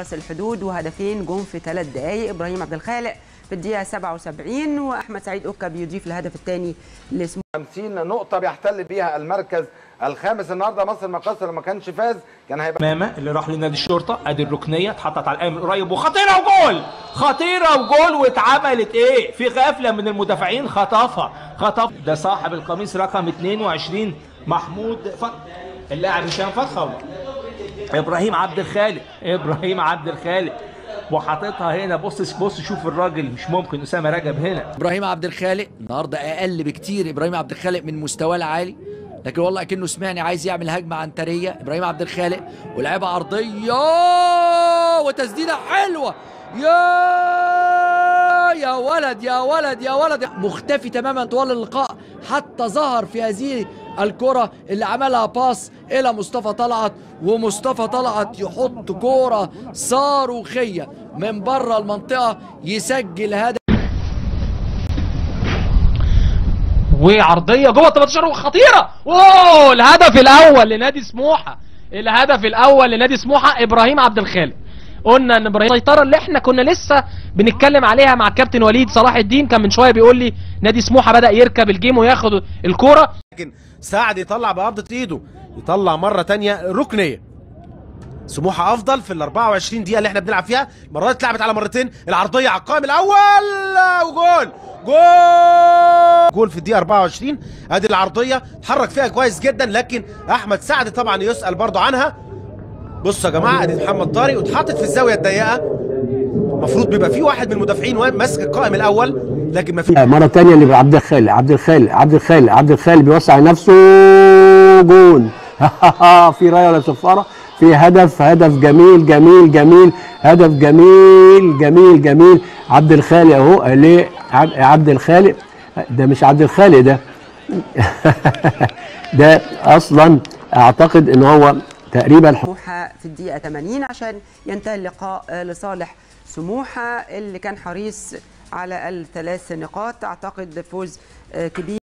راس الحدود وهدفين جون في ثلاث دقائق ابراهيم عبد الخالق في الدقيقه 77 واحمد سعيد اوكا بيضيف الهدف الثاني لسمو 50 نقطة بيحتل بيها المركز الخامس النهارده مصر المقاصة لو ما كانش فاز كان هيبقى ماما اللي راح لنادي الشرطه ادي الركنيه اتحطت على القلم قريب وخطيره وجول خطيره وجول واتعملت ايه في غفله من المدافعين خطفها خطف ده صاحب القميص رقم 22 محمود فتح اللاعب هشام فتحي ابراهيم عبد الخالق ابراهيم عبد الخالق وحاططها هنا بص بص شوف الراجل مش ممكن اسامه رجب هنا ابراهيم عبد الخالق النهارده اقل بكتير ابراهيم عبد الخالق من مستواه العالي لكن والله اكنه سمعني عايز يعمل هجمه عنتريه ابراهيم عبد الخالق ولعبه عرضيه وتسديده حلوه يا يا ولد يا ولد يا ولد مختفي تماما طوال اللقاء حتى ظهر في هذه الكرة اللي عملها باس إلى مصطفى طلعت ومصطفى طلعت يحط كرة صاروخية من بره المنطقة يسجل هدف وعرضيه جوه ال 18 وخطيره اوه الهدف الاول لنادي سموحه الهدف الاول لنادي سموحه ابراهيم عبد الخالق قلنا ان ابراهيم السيطره اللي احنا كنا لسه بنتكلم عليها مع الكابتن وليد صلاح الدين كان من شويه بيقول لي نادي سموحه بدا يركب الجيم وياخد الكوره لكن سعد يطلع بقبضة ايده يطلع مرة تانية ركنية سموحة افضل في ال 24 دقيقة اللي احنا بنلعب فيها المرة دي اتلعبت على مرتين العرضية على القائم الاول وجول جول جول في الدقيقة 24 ادي العرضية اتحرك فيها كويس جدا لكن احمد سعد طبعا يسأل برضو عنها بصوا يا جماعة ادي محمد طارق واتحطت في الزاوية الضيقة المفروض بيبقى في واحد من المدافعين واقف ماسك القائم الاول لكن ما في مرة تانية اللي عبد الخالق عبد الخالق عبد الخالق عبد الخالق بيوسع نفسه جول في رايه ولا صفاره في هدف هدف جميل جميل جميل هدف جميل جميل جميل عبد الخالق اهو ليه عب- عبد الخالق ده مش عبد الخالق ده ده اصلا اعتقد ان هو تقريبا سموحه في الدقيقه 80 عشان ينتهي اللقاء آه، لصالح سموحه اللي كان حريص على الثلاث نقاط اعتقد فوز آه، كبير